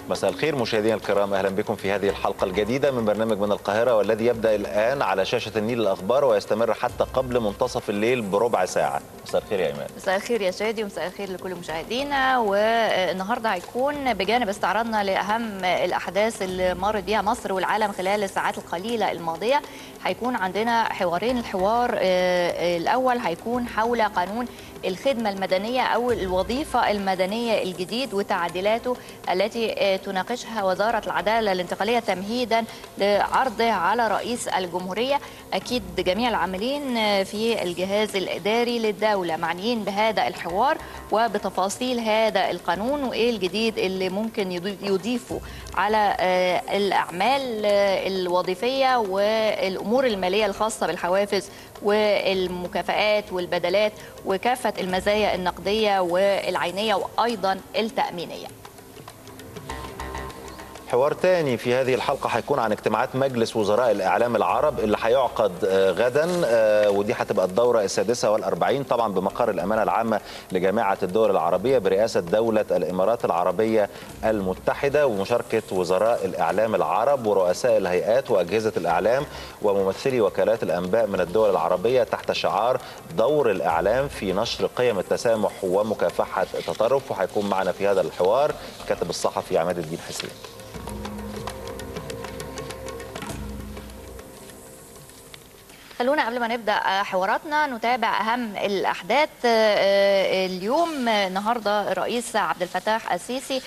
مساء الخير مشاهدينا الكرام اهلا بكم في هذه الحلقه الجديده من برنامج من القاهره والذي يبدا الان على شاشه النيل الاخبار ويستمر حتى قبل منتصف الليل بربع ساعه مساء الخير يا ايمان مساء الخير يا شادي ومساء الخير لكل مشاهدينا والنهارده هيكون بجانب استعراضنا لاهم الاحداث اللي مرت بيها مصر والعالم خلال الساعات القليله الماضيه هيكون عندنا حوارين الحوار الاول هيكون حول قانون الخدمة المدنية أو الوظيفة المدنية الجديد وتعديلاته التي تناقشها وزارة العدالة الانتقالية تمهيدا لعرضه على رئيس الجمهورية أكيد جميع العاملين في الجهاز الإداري للدولة معنيين بهذا الحوار وبتفاصيل هذا القانون وإيه الجديد اللي ممكن يضيفه على الأعمال الوظيفية والأمور المالية الخاصة بالحوافز والمكافآت والبدلات وكافة المزايا النقدية والعينية وأيضا التأمينية حوار تاني في هذه الحلقة هيكون عن اجتماعات مجلس وزراء الإعلام العرب اللي هيعقد غدا ودي هتبقى الدورة السادسة والأربعين طبعا بمقر الأمانة العامة لجامعة الدول العربية برئاسة دولة الإمارات العربية المتحدة ومشاركة وزراء الإعلام العرب ورؤساء الهيئات وأجهزة الإعلام وممثلي وكالات الأنباء من الدول العربية تحت شعار دور الإعلام في نشر قيم التسامح ومكافحة التطرف وهيكون معنا في هذا الحوار كاتب الصحفي عماد الدين حسين خلونا قبل ما نبدا حواراتنا نتابع اهم الاحداث اليوم النهارده الرئيس عبد الفتاح السيسي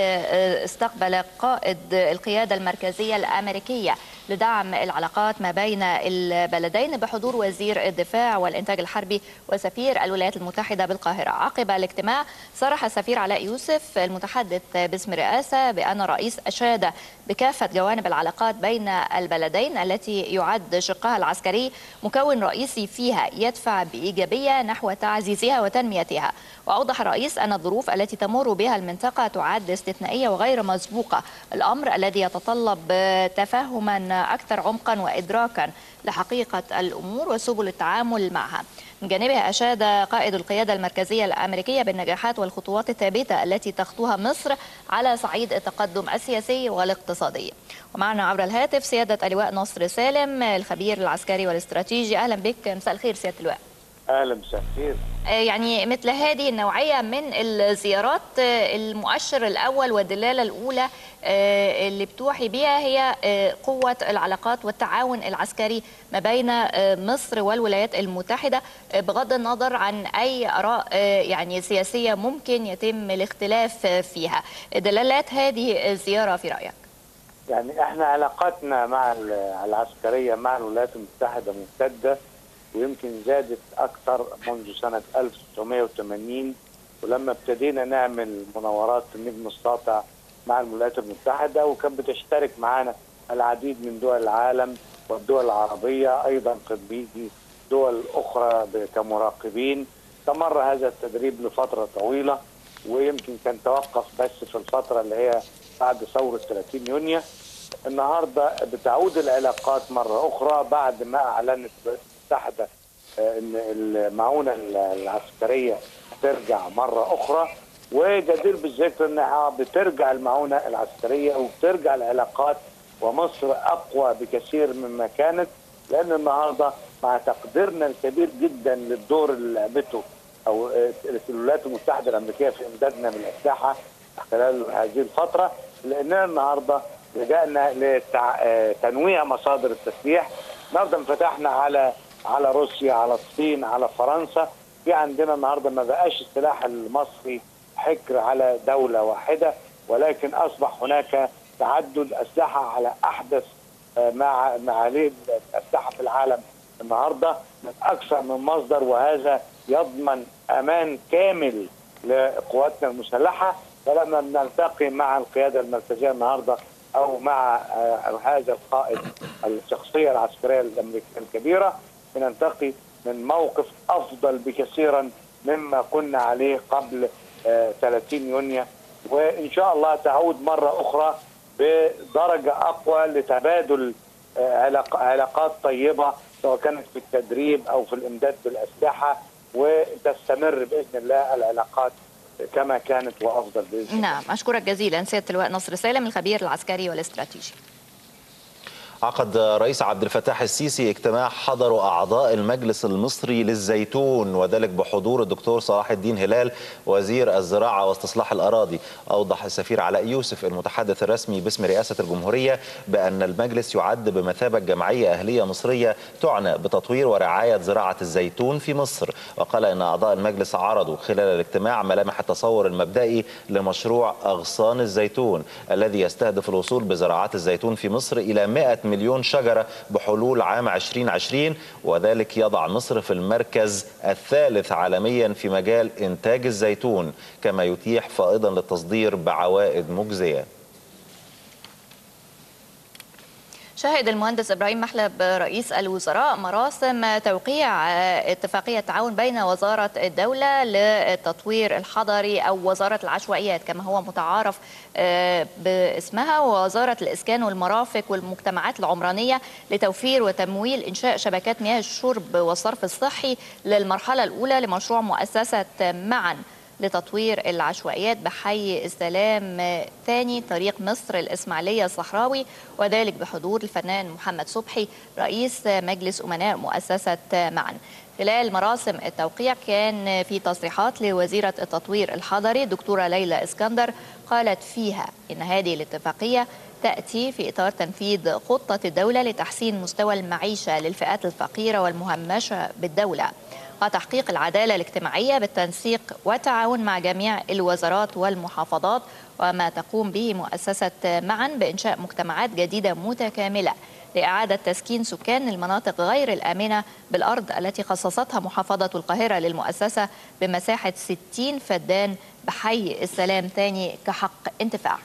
استقبل قائد القياده المركزيه الامريكيه لدعم العلاقات ما بين البلدين بحضور وزير الدفاع والإنتاج الحربي وسفير الولايات المتحدة بالقاهرة عقب الاجتماع صرح السفير علاء يوسف المتحدث باسم الرئاسة بأن الرئيس أشاد بكافة جوانب العلاقات بين البلدين التي يعد شقها العسكري مكون رئيسي فيها يدفع بإيجابية نحو تعزيزها وتنميتها وأوضح الرئيس أن الظروف التي تمر بها المنطقة تعد استثنائية وغير مسبوقة الأمر الذي يتطلب تفهما أكثر عمقا وإدراكا لحقيقة الأمور وسبل التعامل معها من جانبه أشاد قائد القيادة المركزية الأمريكية بالنجاحات والخطوات الثابتة التي تخطوها مصر على صعيد التقدم السياسي والاقتصادي ومعنا عبر الهاتف سيادة اللواء نصر سالم الخبير العسكري والاستراتيجي أهلا بك مساء الخير سيادة اللواء اهلا مساء الخير يعني مثل هذه النوعيه من الزيارات المؤشر الاول والدلاله الاولى اللي بتوحي بها هي قوه العلاقات والتعاون العسكري ما بين مصر والولايات المتحده بغض النظر عن اي اراء يعني سياسيه ممكن يتم الاختلاف فيها دلالات هذه الزياره في رايك يعني احنا علاقاتنا مع العسكريه مع الولايات المتحده ممتده ويمكن زادت أكثر منذ سنة 1980 ولما ابتدينا نعمل مناورات النجم الساطع مع الولايات المتحدة وكان بتشترك معنا العديد من دول العالم والدول العربية أيضا قد بيجي دول أخرى كمراقبين استمر هذا التدريب لفترة طويلة ويمكن كان توقف بس في الفترة اللي هي بعد ثورة 30 يونيو النهارده بتعود العلاقات مرة أخرى بعد ما أعلنت المتحدة ان المعونه العسكريه ترجع مره اخرى وجدير بالذكر انها بترجع المعونه العسكريه وبترجع العلاقات ومصر اقوى بكثير مما كانت لان النهارده مع تقديرنا الكبير جدا للدور اللي لعبته او الولايات المتحده الامريكيه في امدادنا بالاسلحه خلال هذه الفتره لاننا النهارده لجأنا لتنويع مصادر التسليح النهارده انفتحنا على على روسيا على الصين على فرنسا في عندنا النهارده ما بقاش السلاح المصري حكر على دوله واحده ولكن اصبح هناك تعدد اسلحه على احدث مع معاليه الاسلحه في العالم النهارده من اكثر من مصدر وهذا يضمن امان كامل لقواتنا المسلحه فلما بنلتقي مع القياده المركزيه النهارده او مع هذا القائد الشخصيه العسكريه الامريكيه الكبيره بننتقي من موقف افضل بكثيرا مما كنا عليه قبل 30 يونيو وان شاء الله تعود مره اخرى بدرجه اقوى لتبادل علاقات طيبه سواء كانت في التدريب او في الامداد بالاسلحه وتستمر باذن الله العلاقات كما كانت وافضل باذن الله نعم أشكرك جزيلا سيادة اللواء نصر سالم الخبير العسكري والاستراتيجي عقد رئيس عبد الفتاح السيسي اجتماع حضروا أعضاء المجلس المصري للزيتون وذلك بحضور الدكتور صلاح الدين هلال وزير الزراعة واستصلاح الأراضي أوضح السفير علاء يوسف المتحدث الرسمي باسم رئاسة الجمهورية بأن المجلس يعد بمثابة جمعية أهلية مصرية تعنى بتطوير ورعاية زراعة الزيتون في مصر وقال أن أعضاء المجلس عرضوا خلال الاجتماع ملامح التصور المبدئي لمشروع أغصان الزيتون الذي يستهدف الوصول بزراعات الزيتون في مصر إلى 100 مليون شجرة بحلول عام 2020 وذلك يضع مصر في المركز الثالث عالميا في مجال إنتاج الزيتون كما يتيح فائضا للتصدير بعوائد مجزية شهد المهندس ابراهيم محلب رئيس الوزراء مراسم توقيع اتفاقيه تعاون بين وزاره الدوله للتطوير الحضري او وزاره العشوائيات كما هو متعارف باسمها ووزاره الاسكان والمرافق والمجتمعات العمرانيه لتوفير وتمويل انشاء شبكات مياه الشرب والصرف الصحي للمرحله الاولى لمشروع مؤسسه معا لتطوير العشوائيات بحي السلام ثاني طريق مصر الإسماعيلية الصحراوي وذلك بحضور الفنان محمد صبحي رئيس مجلس أمناء مؤسسة معا خلال مراسم التوقيع كان في تصريحات لوزيرة التطوير الحضري دكتورة ليلى اسكندر قالت فيها إن هذه الاتفاقية تأتي في إطار تنفيذ خطة الدولة لتحسين مستوى المعيشة للفئات الفقيرة والمهمشة بالدولة وتحقيق العدالة الاجتماعية بالتنسيق والتعاون مع جميع الوزارات والمحافظات وما تقوم به مؤسسة معا بإنشاء مجتمعات جديدة متكاملة لإعادة تسكين سكان المناطق غير الآمنة بالأرض التي خصصتها محافظة القاهرة للمؤسسة بمساحة 60 فدان بحي السلام ثاني كحق انتفاع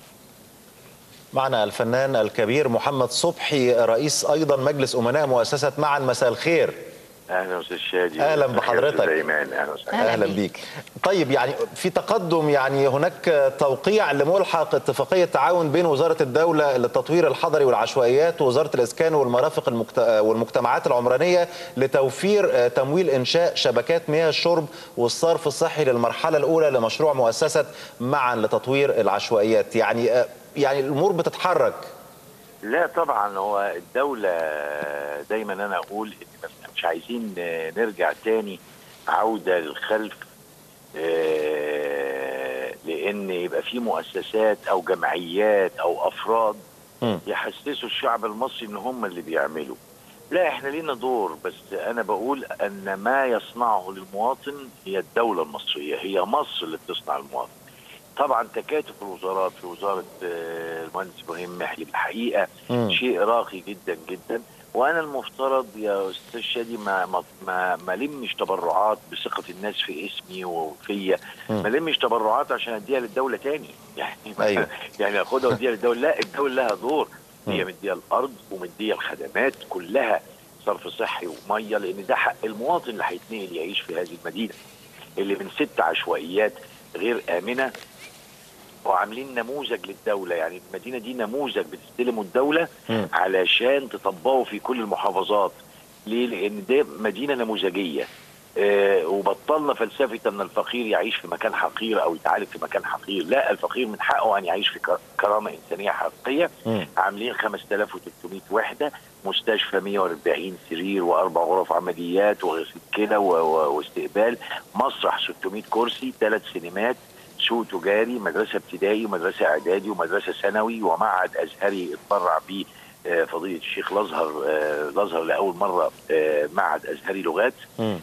معنا الفنان الكبير محمد صبحي رئيس أيضا مجلس أمناء مؤسسة معا مساء الخير اهلا استاذ شادي أهلا بحضرتك. ايمان اهلا وسهلا أهلا اهلا بيك. بيك طيب يعني في تقدم يعني هناك توقيع لملحق اتفاقيه تعاون بين وزاره الدوله للتطوير الحضري والعشوائيات ووزاره الاسكان والمرافق المجت... والمجتمعات العمرانيه لتوفير تمويل انشاء شبكات مياه الشرب والصرف الصحي للمرحله الاولى لمشروع مؤسسه معا لتطوير العشوائيات يعني يعني الامور بتتحرك لا طبعا هو الدوله دايما انا اقول ان مش عايزين نرجع تاني عوده للخلف آه، لان يبقى في مؤسسات او جمعيات او افراد م. يحسسوا الشعب المصري ان هم اللي بيعملوا لا احنا لينا دور بس انا بقول ان ما يصنعه للمواطن هي الدوله المصريه هي مصر اللي بتصنع المواطن طبعا تكاتف الوزارات في وزاره آه، المهندس ابراهيم محلي بالحقيقه مم. شيء راقي جدا جدا وانا المفترض يا استاذ شادي ما ما ما, ما لمش تبرعات بثقه الناس في اسمي وفيا مم. ما لمش تبرعات عشان اديها للدوله تاني يعني ما أيوة. يعني اخدها واديها للدوله لا الدوله لها دور هي مم. مديه الارض ومديه الخدمات كلها صرف صحي وميه لان ده حق المواطن اللي هيتنقل يعيش في هذه المدينه اللي من ست عشوائيات غير امنه وعاملين نموذج للدوله يعني المدينه دي نموذج بتستلمه الدوله مم. علشان تطبقه في كل المحافظات ليه؟ لان ده مدينه نموذجيه آه وبطلنا فلسفه ان الفقير يعيش في مكان حقير او يتعالج في مكان حقير، لا الفقير من حقه ان يعيش في كر- كرامه انسانيه حقيقيه مم. عاملين 5300 وحده مستشفى 140 سرير واربع غرف عمليات وغسيل كلى و- و- واستقبال مسرح 600 كرسي ثلاث سينمات سوق تجاري مدرسه ابتدائي ومدرسه اعدادي ومدرسه ثانوي ومعهد ازهري اتبرع به آه، فضيله الشيخ الازهر آه، الازهر لاول مره آه، معهد ازهري لغات مم.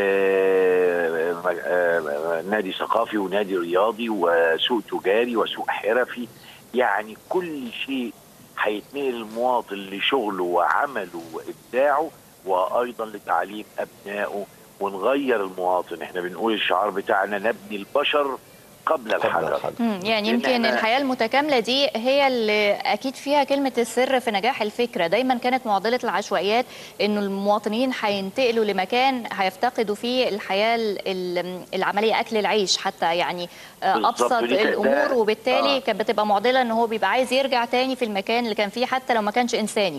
آه، م- آه، نادي ثقافي ونادي رياضي وسوق تجاري وسوق حرفي يعني كل شيء هيتنقل المواطن لشغله وعمله وابداعه وايضا لتعليم ابنائه ونغير المواطن احنا بنقول الشعار بتاعنا نبني البشر قبل قبل الحجر الحجر. مم، يعني لأن يمكن إحنا- الحياة المتكاملة دي هي اللي أكيد فيها كلمة السر في نجاح الفكرة دايما كانت معضلة العشوائيات إنه المواطنين هينتقلوا لمكان هيفتقدوا فيه الحياة ال- ال- العملية أكل العيش حتى يعني آه، بالظبط، أبسط ودي كانت- الأمور وبالتالي آه. كانت بتبقى معضلة إن هو بيبقى عايز يرجع تاني في المكان اللي كان فيه حتى لو ما كانش إنساني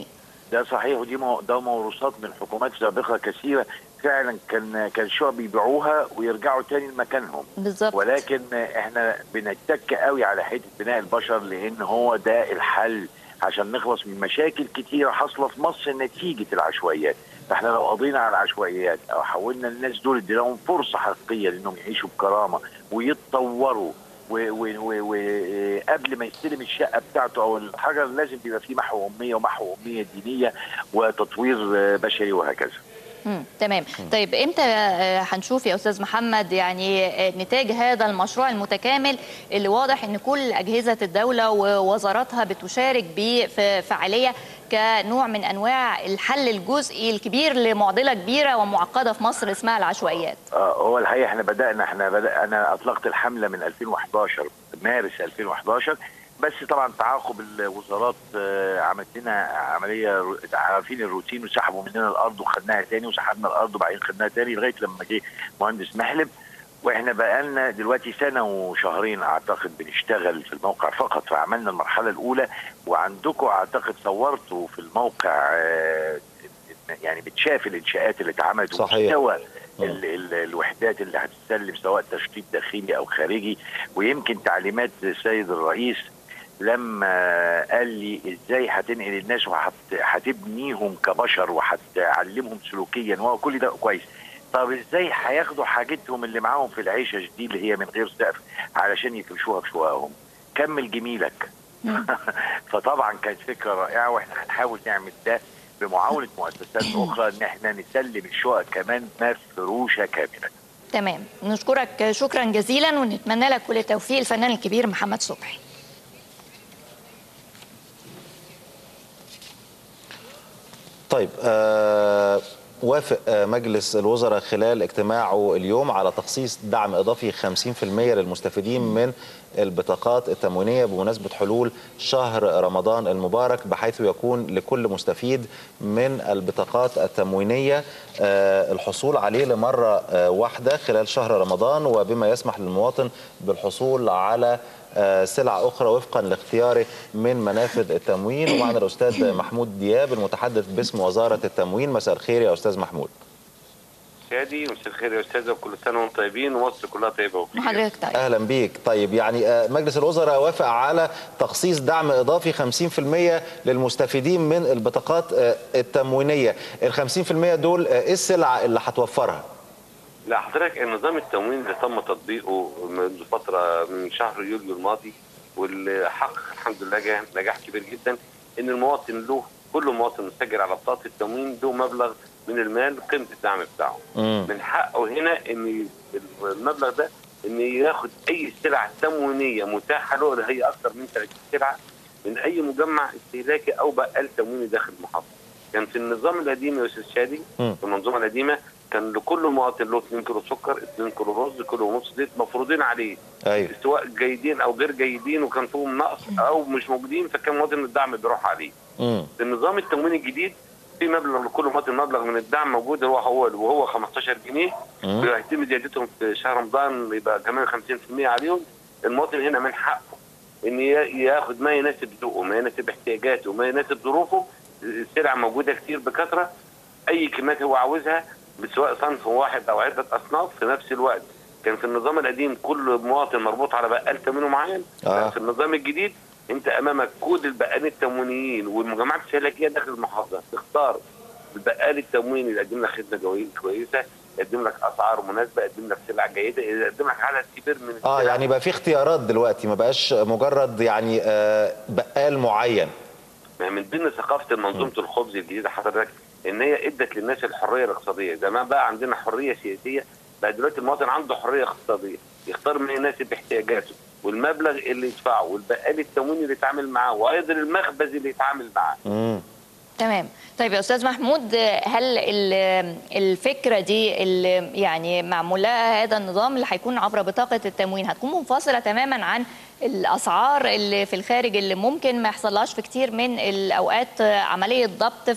ده صحيح ودي مو... ده موروثات من حكومات سابقه كثيره فعلا كان كان شعب بيبيعوها ويرجعوا تاني لمكانهم بالظبط ولكن احنا بنتك قوي على حته بناء البشر لان هو ده الحل عشان نخلص من مشاكل كتيره حاصله في مصر نتيجه العشوائيات فاحنا لو قضينا على العشوائيات او حولنا الناس دول اديناهم فرصه حقيقيه لانهم يعيشوا بكرامه ويتطوروا وقبل ما يستلم الشقه بتاعته او الحاجه لازم بيبقى فيه محو اميه ومحو اميه دينيه وتطوير بشري وهكذا. مم. تمام طيب امتى هنشوف يا استاذ محمد يعني نتاج هذا المشروع المتكامل اللي واضح ان كل اجهزه الدوله ووزاراتها بتشارك بفعاليه كنوع من انواع الحل الجزئي الكبير لمعضله كبيره ومعقده في مصر اسمها العشوائيات. هو الحقيقه احنا بدانا احنا بدأ انا اطلقت الحمله من 2011 مارس 2011 بس طبعا تعاقب الوزارات عملت لنا عمليه عارفين الروتين وسحبوا مننا الارض وخدناها تاني وسحبنا الارض وبعدين خدناها تاني لغايه لما جه مهندس محلب واحنا بقالنا دلوقتي سنه وشهرين اعتقد بنشتغل في الموقع فقط فعملنا المرحله الاولى وعندكم اعتقد صورتوا في الموقع يعني بتشاف الانشاءات اللي اتعملت صحيح ال ال الوحدات اللي هتتسلم سواء تشطيب داخلي او خارجي ويمكن تعليمات السيد الرئيس لما قال لي ازاي هتنقل الناس وهتبنيهم كبشر وهتعلمهم سلوكيا وهو كل ده كويس طب ازاي هياخدوا حاجتهم اللي معاهم في العيشه دي اللي هي من غير سقف علشان يفرشوها في شققهم كمل جميلك فطبعا كانت فكره رائعه واحنا هنحاول نعمل ده بمعاونه مؤسسات اخرى ان احنا نسلم الشقق كمان مفروشه كامله تمام نشكرك شكرا جزيلا ونتمنى لك كل التوفيق الفنان الكبير محمد صبحي طيب آه وافق مجلس الوزراء خلال اجتماعه اليوم على تخصيص دعم اضافي 50% للمستفيدين من البطاقات التموينيه بمناسبه حلول شهر رمضان المبارك بحيث يكون لكل مستفيد من البطاقات التموينيه الحصول عليه لمره واحده خلال شهر رمضان وبما يسمح للمواطن بالحصول على سلع أخرى وفقا لاختياره من منافذ التموين ومعنا الأستاذ محمود دياب المتحدث باسم وزارة التموين مساء الخير يا أستاذ محمود شادي مساء الخير يا استاذه وكل سنه وانتم طيبين ومصر كلها طيبه وبخير حضرتك طيب اهلا بيك طيب يعني مجلس الوزراء وافق على تخصيص دعم اضافي 50% للمستفيدين من البطاقات التموينيه ال 50% دول ايه السلع اللي هتوفرها لا حضرتك النظام التموين اللي تم تطبيقه منذ فتره من شهر يوليو الماضي واللي حقق الحمد لله نجاح كبير جدا ان المواطن له كل مواطن مسجل على بطاقه التموين له مبلغ من المال قيمه الدعم بتاعه مم. من حقه هنا ان المبلغ ده ان ياخد اي سلعه تموينيه متاحه له اللي هي اكثر من 30 سلعه من اي مجمع استهلاكي او بقال تمويني داخل المحافظه. كان في النظام القديم يا استاذ شادي مم. في المنظومه القديمه كان لكل مواطن له 2 كيلو سكر 2 كيلو رز كيلو ونص زيت مفروضين عليه ايوه سواء جيدين او غير جيدين وكان فيهم نقص او مش موجودين فكان مواطن الدعم بيروح عليه. مم. في النظام التمويني الجديد في مبلغ لكل مواطن مبلغ من الدعم موجود هو هو وهو 15 جنيه مم. ويتم زيادتهم في شهر رمضان يبقى كمان 50% عليهم المواطن هنا من حقه ان ي- ياخد ما يناسب ذوقه ما يناسب احتياجاته ما يناسب ظروفه السلع موجوده كتير بكثره اي كميات هو عاوزها سواء صنف واحد او عده اصناف في نفس الوقت كان في النظام القديم كل مواطن مربوط على بقال تموينه معين آه. في النظام الجديد انت امامك كود البقالين التموينيه والمجمعات الاستهلاكيه داخل المحافظه تختار البقال التمويني اللي يقدم لك خدمه جوي- كويسه يقدم لك اسعار مناسبه يقدم لك سلع جيده يقدم لك عدد كبير من اه السلع. يعني بقى في اختيارات دلوقتي ما بقاش مجرد يعني آه بقال معين ما من ضمن ثقافه منظومه الخبز الجديده حضرتك ان هي ادت للناس الحريه الاقتصاديه زمان بقى عندنا حريه سياسيه بقى دلوقتي المواطن عنده حريه اقتصاديه يختار ما يناسب احتياجاته والمبلغ اللي يدفعه والبقال التمويني اللي يتعامل معاه وايضا المخبز اللي يتعامل معاه مم. تمام طيب يا استاذ محمود هل ال- الفكره دي اللي يعني معمول لها هذا النظام اللي هيكون عبر بطاقه التموين هتكون منفصله تماما عن الاسعار اللي في الخارج اللي ممكن ما يحصلهاش في كتير من الاوقات عمليه ضبط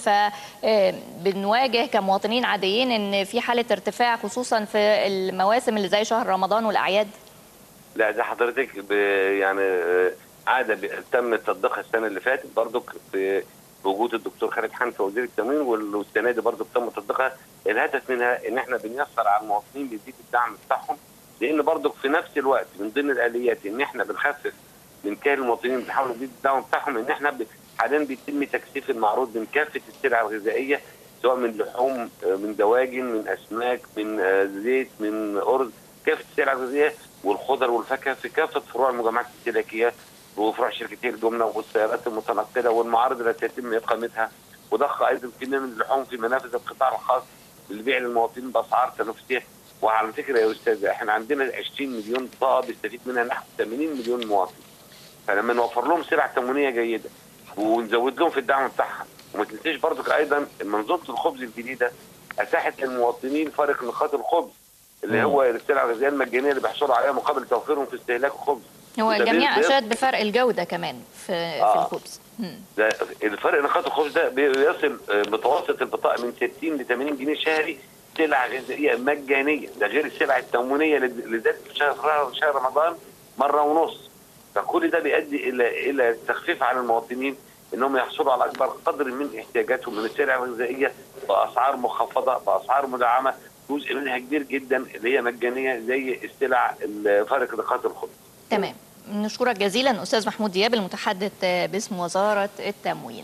فبنواجه كمواطنين عاديين ان في حاله ارتفاع خصوصا في المواسم اللي زي شهر رمضان والاعياد لا ده حضرتك ب- يعني آه، عاده ب- تم تطبيقها السنه اللي فاتت برضك في بوجود الدكتور خالد حنفي وزير التموين وال- والسنه دي برضه تم تطبيقها الهدف منها ان احنا بنيسر على المواطنين بيزيد الدعم بتاعهم لان برضه في نفس الوقت من ضمن الاليات ان احنا بنخفف من كاهل المواطنين بنحاول نزيد الدعم بتاعهم ان احنا ب- حاليا بيتم تكثيف المعروض من كافه السلع الغذائيه سواء من لحوم آه، من دواجن من اسماك من آه، زيت من ارز كافه السلع الغذائيه والخضر والفاكهه في كافه فروع المجمعات الاستهلاكيه وفروع شركتي الجمله والسيارات المتنقله والمعارض التي يتم اقامتها وضخ ايضا كميه من اللحوم في منافذ القطاع الخاص للبيع للمواطنين باسعار تنافسيه وعلى فكره يا استاذ احنا عندنا 20 مليون بطاقه بيستفيد منها نحو 80 مليون مواطن فلما نوفر لهم سلع تموينيه جيده ونزود لهم في الدعم بتاعها وما تنسيش برضك ايضا منظومه الخبز الجديده اتاحت للمواطنين فرق نقاط الخبز اللي مم. هو السلع الغذائيه المجانيه اللي بيحصلوا عليها مقابل توفيرهم في استهلاك الخبز هو وده الجميع بيصدر- اشاد بفرق الجوده كمان في في آه. الخبز مم. ده الفرق نقاط الخبز ده بيصل آه، متوسط البطاقه من 60 ل 80 جنيه شهري سلع غذائيه مجانيه ده غير السلع التموينيه اللي زادت في شهر شهر رمضان مره ونص فكل ده بيؤدي الى الى التخفيف على المواطنين انهم يحصلوا على اكبر قدر من احتياجاتهم من السلع الغذائيه باسعار مخفضه باسعار مدعمه جزء منها كبير جدا اللي هي مجانيه زي السلع فارق نقاط الخبز تمام نشكرك جزيلا استاذ محمود دياب المتحدث باسم وزاره التموين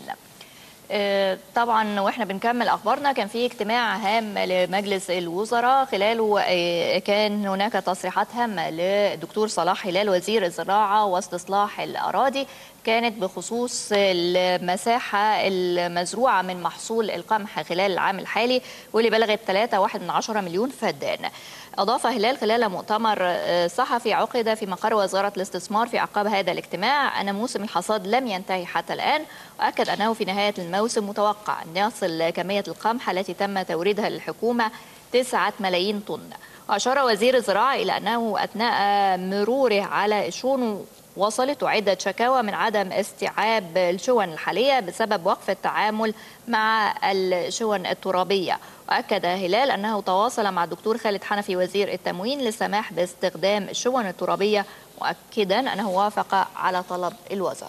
آه، طبعا واحنا بنكمل اخبارنا كان في اجتماع هام لمجلس الوزراء خلاله آه، كان هناك تصريحات هامه لدكتور صلاح هلال وزير الزراعه واستصلاح الاراضي كانت بخصوص المساحه المزروعه من محصول القمح خلال العام الحالي واللي بلغت 3.1 مليون فدان أضاف هلال خلال مؤتمر آه، صحفي عقد في مقر وزارة الاستثمار في أعقاب هذا الاجتماع أن موسم الحصاد لم ينتهي حتى الآن وأكد أنه في نهاية الموسم متوقع أن يصل كمية القمح التي تم توريدها للحكومة 9 ملايين طن وأشار وزير الزراعة إلى أنه أثناء مروره على الشؤون وصلت عدة شكاوى من عدم استيعاب الشون الحالية بسبب وقف التعامل مع الشون الترابية وأكد هلال أنه تواصل مع الدكتور خالد حنفي وزير التموين للسماح باستخدام الشون الترابية مؤكدا أنه وافق على طلب الوزارة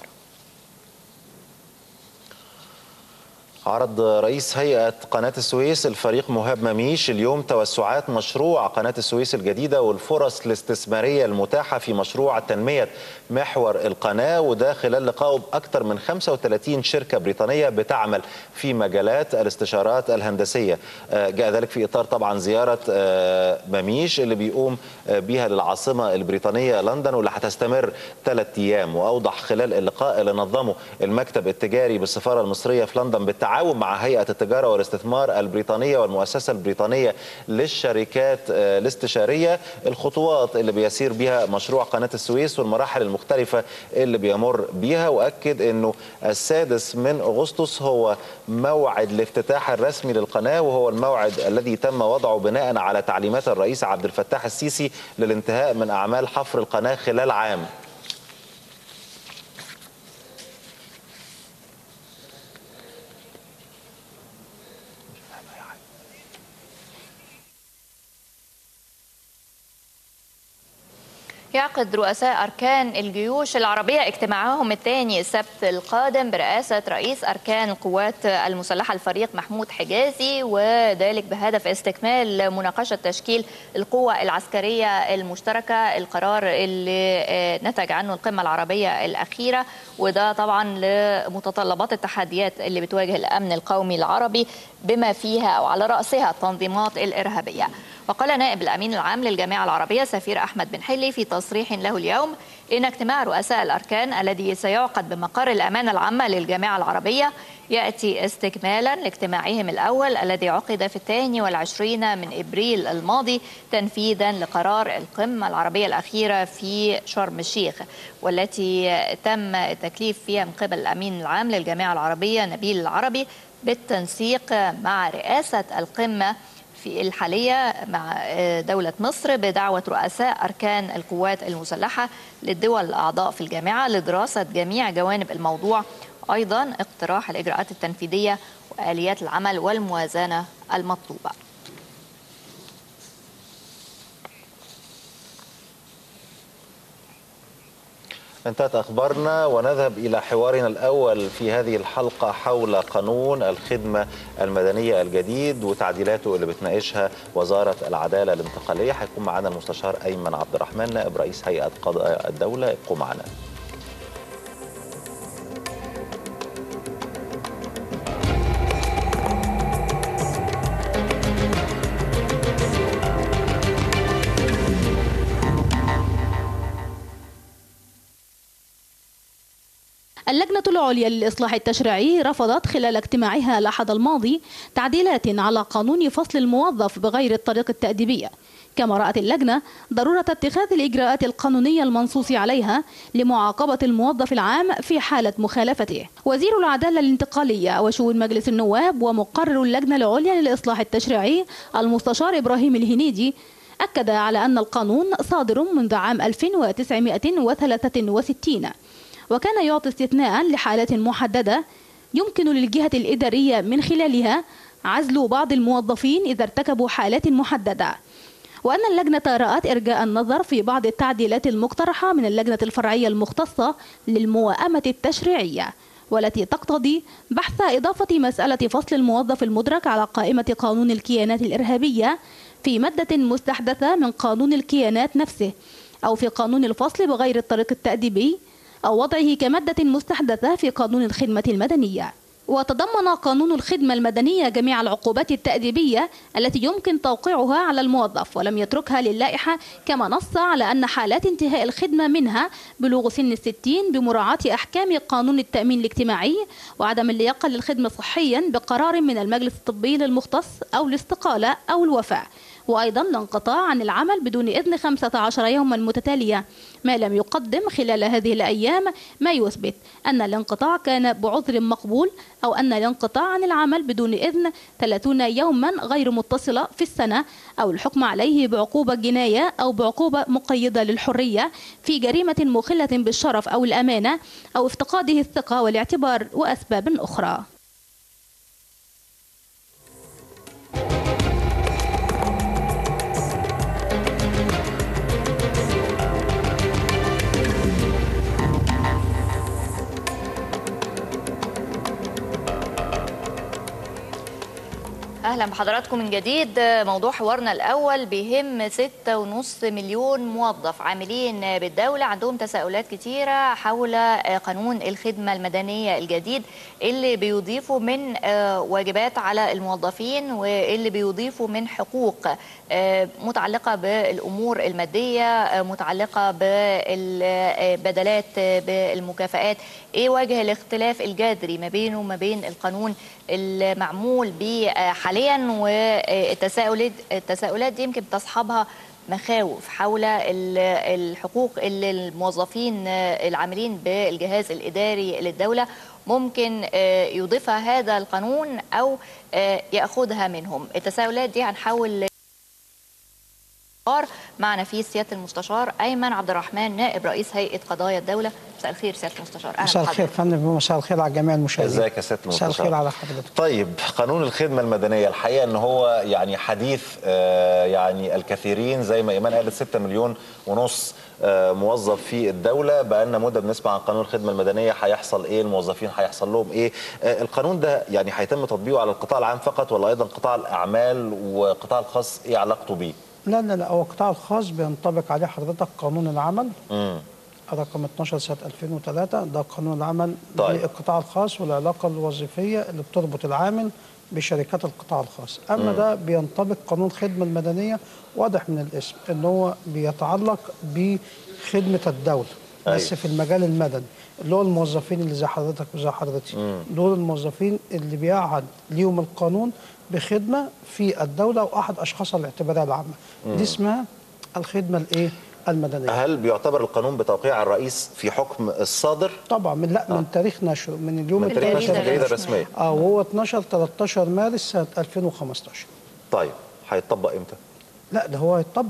عرض رئيس هيئة قناة السويس الفريق مهاب مميش اليوم توسعات مشروع قناة السويس الجديدة والفرص الاستثمارية المتاحة في مشروع تنمية محور القناة وده خلال لقائه بأكثر من 35 شركة بريطانية بتعمل في مجالات الاستشارات الهندسية آه، جاء ذلك في إطار طبعا زيارة آه، مميش اللي بيقوم آه، بيها للعاصمة البريطانية لندن واللي هتستمر ثلاث أيام وأوضح خلال اللقاء اللي نظمه المكتب التجاري بالسفارة المصرية في لندن بالتعاون مع هيئة التجارة والاستثمار البريطانية والمؤسسة البريطانية للشركات آه، الاستشارية الخطوات اللي بيسير بها مشروع قناة السويس والمراحل المختلفة اللي بيمر بيها وأكد أنه السادس من أغسطس هو موعد الافتتاح الرسمي للقناة وهو الموعد الذي تم وضعه بناء على تعليمات الرئيس عبد الفتاح السيسي للانتهاء من أعمال حفر القناة خلال عام يعقد رؤساء أركان الجيوش العربية اجتماعهم الثاني السبت القادم برئاسة رئيس أركان القوات المسلحة الفريق محمود حجازي وذلك بهدف استكمال مناقشة تشكيل القوة العسكرية المشتركة القرار اللي آه، نتج عنه القمة العربية الأخيرة وده طبعا لمتطلبات التحديات اللي بتواجه الأمن القومي العربي بما فيها أو على رأسها التنظيمات الإرهابية وقال نائب الأمين العام للجامعة العربية سفير أحمد بن حلي في تصريح له اليوم إن اجتماع رؤساء الأركان الذي سيعقد بمقر الأمانة العامة للجامعة العربية يأتي استكمالا لاجتماعهم الأول الذي عقد في الثاني والعشرين من إبريل الماضي تنفيذا لقرار القمة العربية الأخيرة في شرم الشيخ والتي تم التكليف فيها من قبل الأمين العام للجامعة العربية نبيل العربي بالتنسيق مع رئاسة القمة في الحالية مع دولة مصر بدعوة رؤساء أركان القوات المسلحة للدول الأعضاء في الجامعة لدراسة جميع جوانب الموضوع أيضا اقتراح الإجراءات التنفيذية وآليات العمل والموازنة المطلوبة انتهت اخبارنا ونذهب الى حوارنا الاول في هذه الحلقه حول قانون الخدمه المدنيه الجديد وتعديلاته اللي بتناقشها وزاره العداله الانتقاليه هيكون معنا المستشار ايمن عبد الرحمن نائب رئيس هيئه قضاء الدوله ابقوا معنا اللجنة العليا للإصلاح التشريعي رفضت خلال اجتماعها الأحد الماضي تعديلات على قانون فصل الموظف بغير الطريق التأديبية كما رأت اللجنة ضرورة اتخاذ الإجراءات القانونية المنصوص عليها لمعاقبة الموظف العام في حالة مخالفته وزير العدالة الانتقالية وشؤون مجلس النواب ومقرر اللجنة العليا للإصلاح التشريعي المستشار إبراهيم الهنيدي أكد على أن القانون صادر منذ عام 1963 وكان يعطي استثناء لحالات محددة يمكن للجهة الإدارية من خلالها عزل بعض الموظفين إذا ارتكبوا حالات محددة وأن اللجنة رأت إرجاء النظر في بعض التعديلات المقترحة من اللجنة الفرعية المختصة للموائمة التشريعية والتي تقتضي بحث إضافة مسألة فصل الموظف المدرك على قائمة قانون الكيانات الإرهابية في مادة مستحدثة من قانون الكيانات نفسه أو في قانون الفصل بغير الطريق التأديبي أو وضعه كمادة مستحدثة في قانون الخدمة المدنية وتضمن قانون الخدمة المدنية جميع العقوبات التأديبية التي يمكن توقيعها على الموظف ولم يتركها للائحة كما نص على أن حالات انتهاء الخدمة منها بلوغ سن الستين بمراعاة أحكام قانون التأمين الاجتماعي وعدم اللياقة للخدمة صحيا بقرار من المجلس الطبي للمختص أو الاستقالة أو الوفاة وأيضا الانقطاع عن العمل بدون إذن 15 يوما متتالية ما لم يقدم خلال هذه الأيام ما يثبت أن الانقطاع كان بعذر مقبول أو أن الانقطاع عن العمل بدون إذن 30 يوما غير متصلة في السنة أو الحكم عليه بعقوبة جناية أو بعقوبة مقيدة للحرية في جريمة مخلة بالشرف أو الأمانة أو افتقاده الثقة والاعتبار وأسباب أخرى اهلا بحضراتكم من جديد موضوع حوارنا الاول بيهم 6.5 مليون موظف عاملين بالدوله عندهم تساؤلات كتيره حول قانون الخدمه المدنيه الجديد اللي بيضيفوا من واجبات على الموظفين واللي بيضيفوا من حقوق متعلقه بالامور الماديه متعلقه بالبدلات بالمكافئات ايه وجه الاختلاف الجذري ما بينه وما بين القانون المعمول به حاليا والتساؤلات التساؤلات دي يمكن بتصحبها مخاوف حول الحقوق اللي الموظفين العاملين بالجهاز الاداري للدوله ممكن يضيفها هذا القانون او ياخذها منهم التساؤلات دي هنحاول معنا في سياده المستشار ايمن عبد الرحمن نائب رئيس هيئه قضايا الدوله مساء الخير سياده المستشار اهلا مساء الخير فندم مساء الخير على جميع المشاهدين ازيك يا سياده المستشار مساء الخير على حضرتك طيب قانون الخدمه المدنيه الحقيقه ان هو يعني حديث آه يعني الكثيرين زي ما ايمان قالت 6 مليون ونص آه موظف في الدوله بقالنا مده بنسمع عن قانون الخدمه المدنيه هيحصل ايه الموظفين هيحصل لهم ايه آه القانون ده يعني هيتم تطبيقه على القطاع العام فقط ولا ايضا قطاع الاعمال والقطاع الخاص ايه علاقته بيه لا لا لا هو القطاع الخاص بينطبق عليه حضرتك قانون العمل امم رقم 12 سنه 2003 ده قانون العمل طيب. للقطاع الخاص والعلاقه الوظيفيه اللي بتربط العامل بشركات القطاع الخاص اما ده بينطبق قانون الخدمه المدنيه واضح من الاسم ان هو بيتعلق بخدمه الدوله بس أيوة. في المجال المدني اللي هو الموظفين اللي زي حضرتك وزي حضرتي دول الموظفين اللي بيعهد ليهم القانون بخدمه في الدوله واحد اشخاصها الاعتباريه العامه دي اسمها الخدمه الايه المدنيه هل بيعتبر القانون بتوقيع الرئيس في حكم الصادر طبعا من لا من تاريخ نشره من اليوم من تاريخ الجريدة نشر الجريده الرسمية. الرسميه اه وهو 12 13 مارس سنه 2015 طيب هيتطبق امتى لا ده هو هيتطبق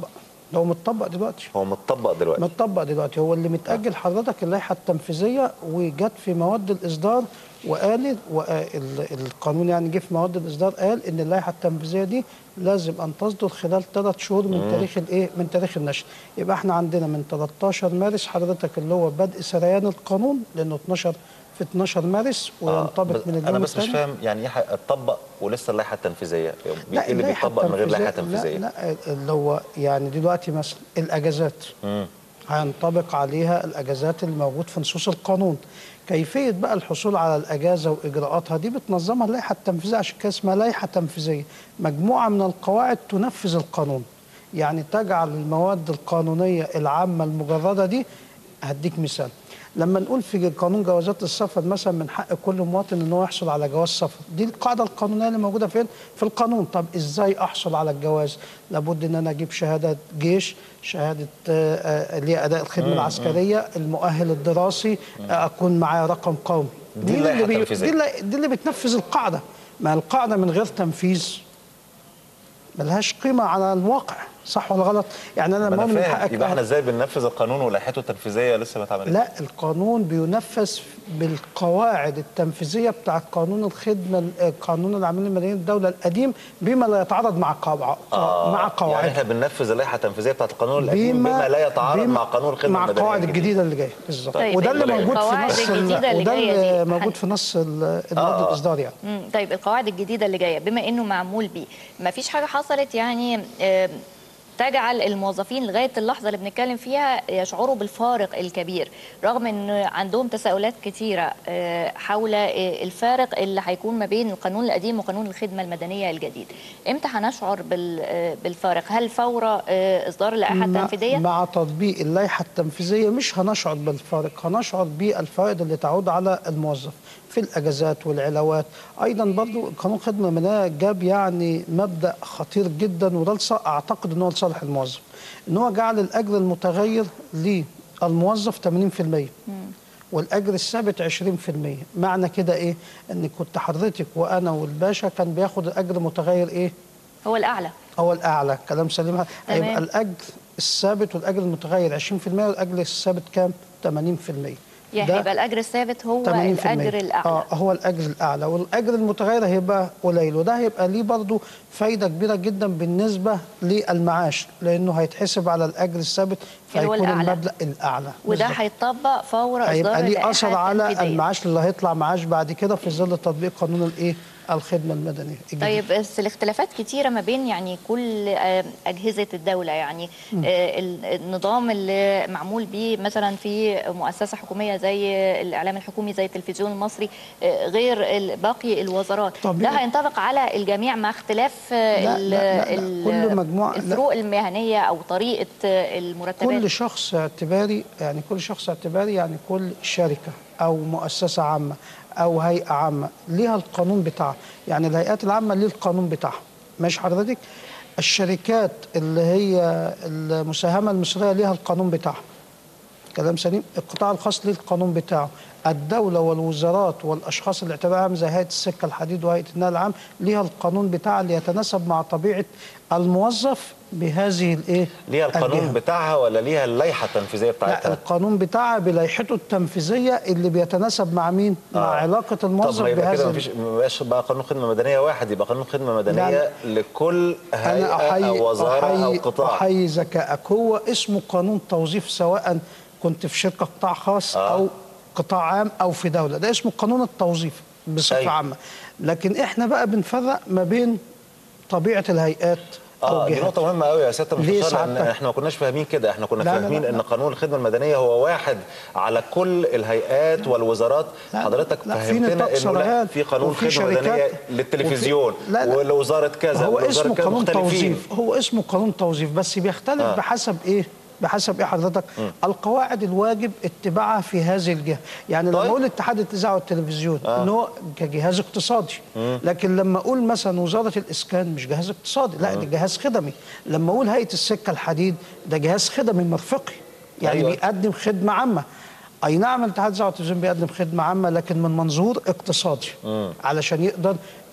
ده هو متطبق دلوقتي هو متطبق دلوقتي متطبق دلوقتي هو اللي متأجل حضرتك اللائحة التنفيذية وجت في مواد الإصدار وقالت وال- القانون يعني جه في مواد الإصدار قال إن اللائحة التنفيذية دي لازم أن تصدر خلال ثلاث شهور من تاريخ الإيه؟ من تاريخ النشر يبقى إحنا عندنا من 13 مارس حضرتك اللي هو بدء سريان القانون لأنه 12 في 12 مارس وينطبق بس من اليوم انا بس مش الثاني. فاهم يعني ايه اتطبق ولسه اللائحه التنفيذيه لا ايه اللي اللائحة بيطبق من غير لائحه التنفيذية- تنفيذيه لا, لا اللي هو يعني دلوقتي مثلا الاجازات هينطبق عليها الاجازات اللي موجود في نصوص القانون كيفيه بقى الحصول على الاجازه واجراءاتها دي بتنظمها اللائحه التنفيذيه عشان كده اسمها لائحه تنفيذيه مجموعه من القواعد تنفذ القانون يعني تجعل المواد القانونيه العامه المجرده دي هديك مثال لما نقول في قانون جوازات السفر مثلا من حق كل مواطن ان هو يحصل على جواز سفر دي القاعده القانونيه اللي موجوده فين في القانون طب ازاي احصل على الجواز لابد ان انا اجيب شهاده جيش شهاده آه، آه، اللي هي اداء الخدمه العسكريه المؤهل الدراسي آه، اكون معايا رقم قومي دي مين اللائحة اللي بي- التنفيذية. دي اللي- دي اللي بتنفذ القاعده ما القاعده من غير تنفيذ ملهاش قيمه على الواقع صح ولا غلط يعني انا ما ما انا من فاهم حقك يبقى احنا ازاي بننفذ القانون ولائحته التنفيذيه لسه ما اتعملتش لا القانون بينفذ بالقواعد التنفيذيه بتاعت قانون الخدمه قانون العاملين المدنيين الدوله القديم بما لا يتعارض مع قواعد مع يعني قواعد احنا بننفذ اللائحه التنفيذيه بتاعت القانون القديم بما لا يتعارض بما- مع قانون الخدمه مع المدنيه القواعد الجديد. الجديده اللي جايه بالظبط طيب، وده اللي ال- موجود في القواعد نص ال- الجديدة اللي وده جاية اللي دي موجود هن- في نص ال- المواد الاصدار يعني مم، طيب القواعد الجديدة اللي جاية بما انه معمول بيه ما فيش حاجة حصلت يعني آه، تجعل الموظفين لغاية اللحظة اللي بنتكلم فيها يشعروا بالفارق الكبير رغم ان عندهم تساؤلات كتيرة آه، حول آه، الفارق اللي هيكون ما بين القانون القديم وقانون الخدمة المدنية الجديد امتى هنشعر بال- آه، بالفارق هل فور آه، اصدار اللائحة مع, التنفيذية مع تطبيق اللائحه التنفيذيه مش هنشعر بالفارق هنشعر بالفوائد اللي تعود على الموظف في الاجازات والعلاوات ايضا برضو قانون خدمه المدنيه جاب يعني مبدا خطير جدا وده لص- اعتقد ان هو لصالح الموظف ان هو جعل الاجر المتغير للموظف 80% والاجر الثابت 20% معنى كده ايه ان كنت حضرتك وانا والباشا كان بياخد الاجر متغير ايه هو الأعلى هو الاعلى كلام سليم هيبقى تمام. الاجر الثابت والاجر المتغير 20% والاجر الثابت كام 80% يعني ده هيبقى الأجر الثابت هو 80% الأجر الأعلى اه هو الاجر الاعلى والاجر المتغير هيبقى قليل وده هيبقى ليه برضه فايده كبيره جدا بالنسبه للمعاش لانه هيتحسب على الاجر الثابت اللي هو فهيكون الأعلى. المبلغ الاعلى وده بالظبط. هيتطبق فور اصدار هيبقى ليه اللائحة اثر على التنفيذية. المعاش اللي هيطلع معاش بعد كده في ظل تطبيق قانون الايه الخدمه المدنيه الجديد. طيب بس الاختلافات كتيرة ما بين يعني كل آه، أجهزة الدولة يعني آه، ال- النظام اللي معمول بيه مثلا في مؤسسة حكومية زي الإعلام الحكومي زي التلفزيون المصري آه، غير ال- باقي الوزارات طبيعي. ده هينطبق على الجميع مع اختلاف آه، لا، ال- لا، لا، لا. ال- كل مجموعة- لا. الفروق المهنية أو طريقة آه، المرتبات كل شخص اعتباري يعني كل شخص اعتباري يعني كل شركة أو مؤسسة عامة أو هيئة عامة ليها القانون بتاعها يعني الهيئات العامة ليه القانون بتاعها ماشي حضرتك الشركات اللي هي المساهمة المصرية ليها القانون بتاعها كلام سليم القطاع الخاص ليه القانون بتاعه الدولة والوزارات والأشخاص اللي اعتبرها عام زي هيئة السكة الحديد وهيئة النقل العام ليها القانون بتاعها اللي يتناسب مع طبيعة الموظف بهذه الايه ليها القانون الجهة. بتاعها ولا ليها اللائحه التنفيذيه لا بتاعتها القانون بتاعها بلائحته التنفيذيه اللي بيتناسب مع مين؟ مع آه. علاقه طب الموظف ما يبقى كده بهذا مفيش ما بقاش بقى قانون خدمه مدنيه واحد يبقى قانون خدمه مدنيه لا. لكل انا هيئه احيي او وزاره او احيي قطاع احيي ذكائك هو اسمه قانون توظيف سواء كنت في شركه قطاع خاص آه. او قطاع عام او في دوله ده اسمه قانون التوظيف بصفه أيوة. عامه لكن احنا بقى بنفرق ما بين طبيعه الهيئات او اه دي جهات نقطة مهمة قوي يا سيادة ليه المستشار لأن سعادتك؟ احنا ما كناش فاهمين كده، احنا كنا لا، لا، فاهمين لا، ان لا. قانون الخدمة المدنية هو واحد على كل الهيئات والوزارات، لا، حضرتك لا، في فهمتنا نطاق انه لا صلاحيات في قانون وفي خدمة مدنية شركات للتلفزيون وفي- لا، لا. ولوزارة كذا هو ولوزارة اسمه كذا قانون مختلفين. توظيف هو اسمه قانون توظيف بس بيختلف آه. آه. بحسب ايه بحسب ايه حضرتك القواعد الواجب اتباعها في هذه الجهه يعني لما طيب. اقول اتحاد الاذاعه والتلفزيون آه. آه. ان هو كجهاز اقتصادي لكن لما اقول مثلا وزاره الاسكان مش جهاز اقتصادي لا ده جهاز خدمي لما اقول هيئه السكه الحديد ده جهاز خدمي مرفقي يعني أيوة. أيوة. بيقدم خدمه عامه اي نعم الاتحاد الاذاعه والتلفزيون بيقدم خدمه عامه لكن من منظور اقتصادي علشان يقدر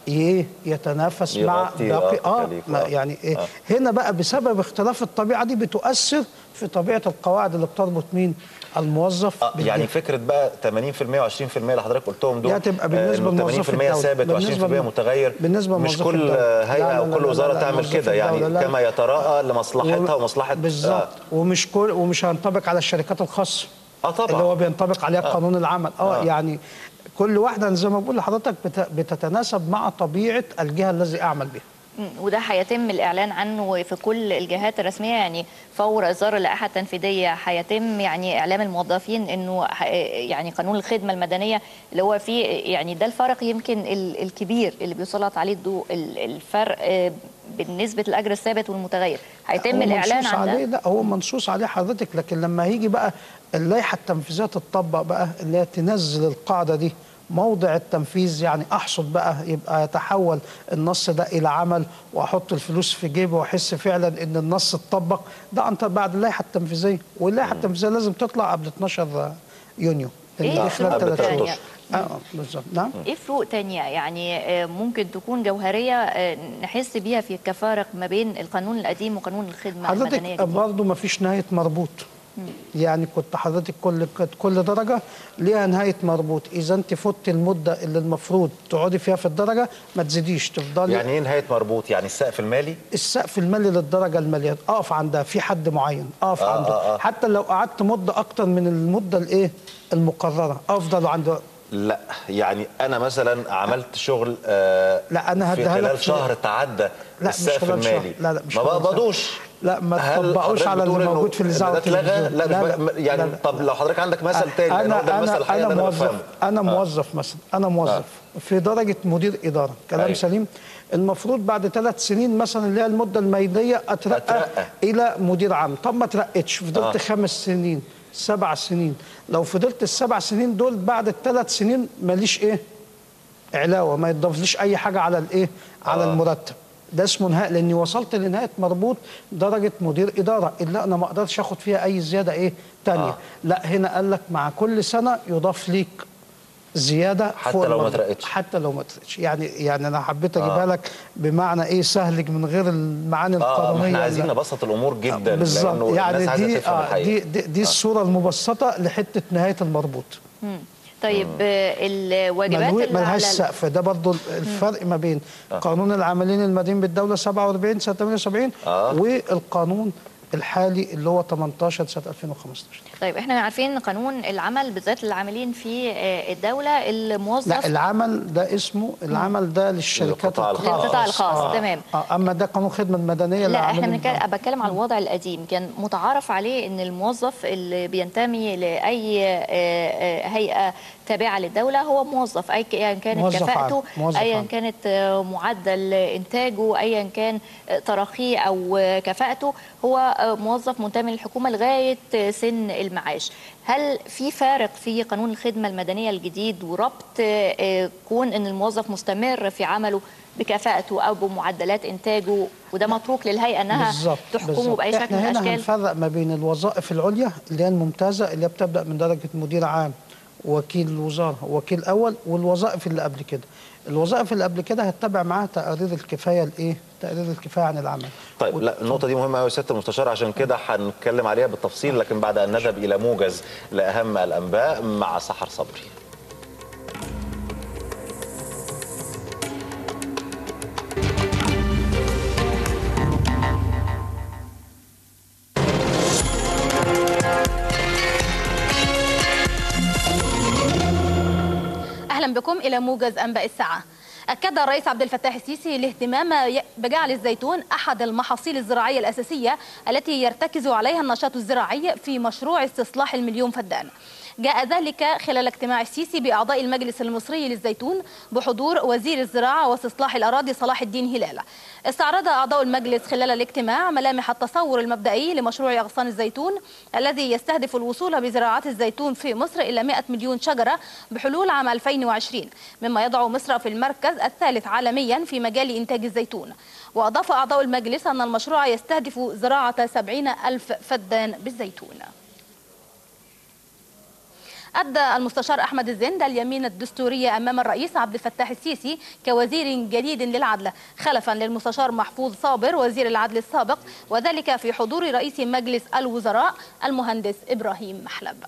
ي- يتنافس مع يغطي، باقي آه، اه تكاليف، ما آه. يعني إيه آه. هنا بقى بسبب اختلاف الطبيعه دي بتؤثر في طبيعه القواعد اللي بتربط مين الموظف آه يعني بالجهة. فكره بقى 80% و20% اللي حضرتك قلتهم دول دي هتبقى بالنسبة آه، إنه لموظفي 80% الدولة. ثابت بالنسبة و20% لم- متغير بالنسبة مش لموظفي كل الدولة. آه، لا، هيئه لا، او لا، كل لا، وزاره لا، تعمل موظفي كده يعني الدولة، لا. كما يتراءى لمصلحتها ومصلحه بالظبط آه. ومش كل ومش هينطبق على الشركات الخاصه اه طبعا اللي هو بينطبق عليها آه. قانون العمل اه, آه. يعني كل واحده زي ما بقول لحضرتك بت- بتتناسب مع طبيعه الجهه الذي اعمل بها مم. وده هيتم الاعلان عنه في كل الجهات الرسميه يعني فور اصدار اللائحه التنفيذيه هيتم يعني اعلام الموظفين انه ح- يعني قانون الخدمه المدنيه اللي هو فيه يعني ده الفرق يمكن ال- الكبير اللي بيسلط عليه الضوء ال- الفرق آه، بالنسبه للاجر الثابت والمتغير هيتم هو الاعلان منصوص عن عليه ده لا هو منصوص عليه حضرتك لكن لما هيجي بقى اللائحه التنفيذيه تطبق بقى اللي هي تنزل القاعده دي موضع التنفيذ يعني احصد بقى يبقى يتحول النص ده الى عمل واحط الفلوس في جيبي واحس فعلا ان النص اتطبق ده عن طريق بعد اللائحه التنفيذيه واللائحه التنفيذيه لازم تطلع قبل 12 يونيو لأن إيه دي خلال الفروق ثلاث شهور التانية؟ اه آه، بالظبط نعم ايه فروق تانية يعني آه، ممكن تكون جوهريه آه، نحس بيها في كفارق ما بين القانون القديم وقانون الخدمه المدنيه حضرتك الجديد؟ برضه ما فيش نهايه مربوط يعني كنت حضرتك كل كانت كل درجه ليها نهايه مربوط اذا انت فوت المده اللي المفروض تقعدي فيها في الدرجه ما تزيديش تفضلي يعني ايه نهايه مربوط يعني السقف المالي السقف المالي للدرجه الماليه اقف عندها في حد معين اقف آه، عنده آه، آه. حتى لو قعدت مده اكتر من المده الايه المقرره افضل عند لا يعني انا مثلا عملت شغل آه لا، أنا في هديها لك خلال في- شهر تعدى لا، مش السقف خلال شهر. المالي لا، لا، مش ما خلال شهر. بقبضوش لا، ما هل تطبقوش حضرتك على اللي بتقول إنه موجود في الإذاعة ده اتلغى؟ والتلفزيون. لا, لا، مش لا. ب- يعني لا، لا. طب لو حضرتك عندك مثل تاني لأن هو ده انا المثل انا الحقيقي انا اللي أنا موظف بفهمه. انا موظف مثلا انا موظف في درجه مدير اداره كلام أيوة. سليم المفروض بعد ثلاث سنين مثلا اللي هي المده الميدانيه اترقى, أترقى. الى مدير عام طب ما اترقتش فضلت آه. آه. خمس سنين سبع سنين لو فضلت السبع سنين دول بعد الثلاث سنين ماليش ايه علاوه ما يتضافليش اي حاجه على الايه على آه. المرتب ده اسمه نهايه لاني وصلت لنهايه مربوط درجه مدير اداره الا انا ما اقدرش اخد فيها اي زياده ايه تانية آه. آه. لا هنا قال لك مع كل سنه يضاف ليك زياده حتى فوق لو ما المربوط. اترقتش. حتى لو ما اترقتش يعني يعني انا حبيت اجيبها آه. لك بمعنى ايه سهل من غير المعاني اه ما القانونيه احنا عايزين لا. نبسط الامور جدا لأنه بالظبط يعني الناس عايزة دي تفهم آه الحقيقة. دي دي, دي الصوره المبسطه لحته نهايه المربوط مم. طيب آه، الواجبات ملهو- اللي ملهاش على ال- سقف ده برضو الفرق ما بين قانون العاملين المدين بالدوله 47 سنه 78 آه. والقانون الحالي اللي هو 18 سنه 2015 طيب احنا عارفين ان قانون العمل بالذات العاملين في آه، الدوله الموظف لا العمل ده اسمه العمل ده للشركات للقطاع الخاص. للقطاع الخاص، تمام. آه اما ده قانون الخدمه المدنيه لا احنا للعاملين بنتكلم بتكلم على الوضع القديم كان متعارف عليه ان الموظف اللي بينتمي لاي آه، آه، هيئه تابعه للدوله هو موظف اي ايا كانت موظف عام، كفاءته موظف ايا عام. كانت آه، معدل انتاجه ايا كان آه، تراخيه او آه، كفاءته هو آه، موظف منتمي للحكومه لغايه آه، سن المعاش هل في فارق في قانون الخدمه المدنيه الجديد وربط آه، آه، كون ان الموظف مستمر في عمله بكفاءته او بمعدلات انتاجه وده متروك للهيئه انها بالظبط تحكمه بالظبط. باي شكل من احنا هنا الاشكال هنفرق ما بين الوظائف العليا اللي هي الممتازه اللي هي بتبدا من درجه مدير عام وكيل الوزاره وكيل اول والوظائف اللي قبل كده الوظائف اللي قبل كده هتتبع معاها تقارير الكفايه الايه تقارير الكفايه عن العمل طيب لا النقطة دي مهمة قوي يا سيادة المستشار عشان كده هنتكلم عليها بالتفصيل لكن بعد أن نذهب إلى موجز لأهم الأنباء مع سحر صبري. اهلا بكم الى موجز انباء الساعه اكد الرئيس عبد الفتاح السيسي الاهتمام ي- بجعل الزيتون احد المحاصيل الزراعيه الاساسيه التي يرتكز عليها النشاط الزراعي في مشروع استصلاح المليون فدان جاء ذلك خلال اجتماع السيسي باعضاء المجلس المصري للزيتون بحضور وزير الزراعه واستصلاح الاراضي صلاح الدين هلال استعرض اعضاء المجلس خلال الاجتماع ملامح التصور المبدئي لمشروع اغصان الزيتون الذي يستهدف الوصول بزراعه الزيتون في مصر الى 100 مليون شجره بحلول عام 2020 مما يضع مصر في المركز الثالث عالميا في مجال انتاج الزيتون واضاف اعضاء المجلس ان المشروع يستهدف زراعه 70 الف فدان بالزيتون أدى المستشار أحمد الزند اليمين الدستورية أمام الرئيس عبد الفتاح السيسي كوزير جديد للعدل خلفا للمستشار محفوظ صابر وزير العدل السابق وذلك في حضور رئيس مجلس الوزراء المهندس إبراهيم محلب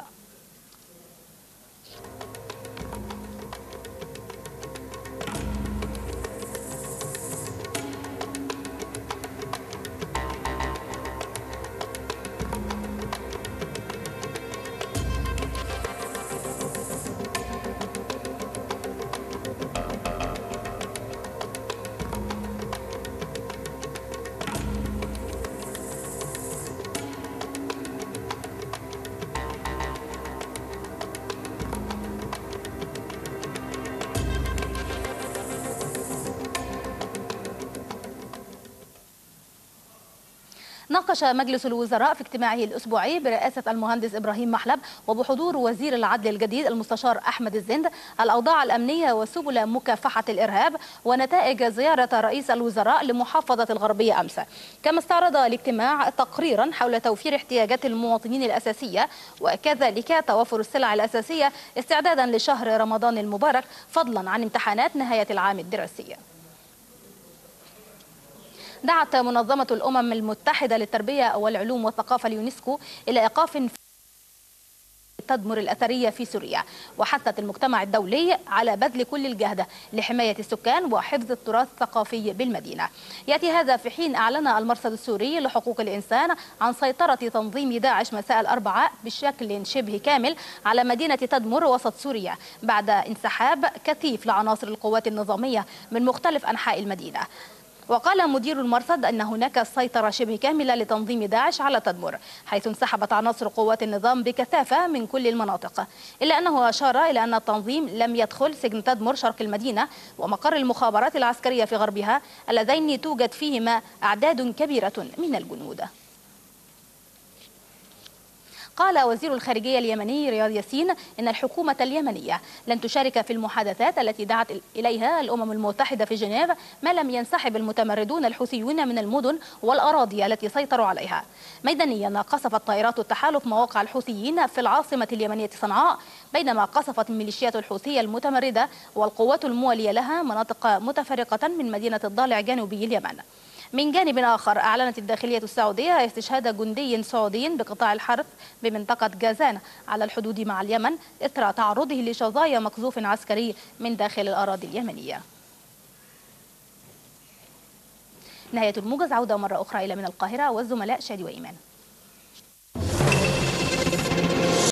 ناقش مجلس الوزراء في اجتماعه الأسبوعي برئاسة المهندس إبراهيم محلب وبحضور وزير العدل الجديد المستشار أحمد الزند الأوضاع الأمنية وسبل مكافحة الإرهاب ونتائج زيارة رئيس الوزراء لمحافظة الغربية أمس كما استعرض الاجتماع تقريرا حول توفير احتياجات المواطنين الأساسية وكذلك توفر السلع الأساسية استعدادا لشهر رمضان المبارك فضلا عن امتحانات نهاية العام الدراسي دعت منظمة الأمم المتحدة للتربية والعلوم والثقافة اليونسكو إلى إيقاف تدمر الأثرية في سوريا وحثت المجتمع الدولي على بذل كل الجهد لحماية السكان وحفظ التراث الثقافي بالمدينة يأتي هذا في حين أعلن المرصد السوري لحقوق الإنسان عن سيطرة تنظيم داعش مساء الأربعاء بشكل شبه كامل على مدينة تدمر وسط سوريا بعد انسحاب كثيف لعناصر القوات النظامية من مختلف أنحاء المدينة وقال مدير المرصد أن هناك سيطرة شبه كاملة لتنظيم داعش على تدمر حيث انسحبت عناصر قوات النظام بكثافة من كل المناطق إلا أنه أشار إلى أن التنظيم لم يدخل سجن تدمر شرق المدينة ومقر المخابرات العسكرية في غربها اللذين توجد فيهما أعداد كبيرة من الجنود قال وزير الخارجية اليمني رياض ياسين إن الحكومة اليمنية لن تشارك في المحادثات التي دعت إليها الأمم المتحدة في جنيف ما لم ينسحب المتمردون الحوثيون من المدن والأراضي التي سيطروا عليها ميدانيا قصفت طائرات التحالف مواقع الحوثيين في العاصمة اليمنية صنعاء بينما قصفت الميليشيات الحوثية المتمردة والقوات الموالية لها مناطق متفرقة من مدينة الضالع جنوبي اليمن من جانب آخر أعلنت الداخلية السعودية استشهاد جندي سعودي بقطاع الحرث بمنطقة جازان على الحدود مع اليمن إثر تعرضه لشظايا مقذوف عسكري من داخل الأراضي اليمنية نهاية الموجز عودة مرة أخرى إلى من القاهرة والزملاء شادي وإيمان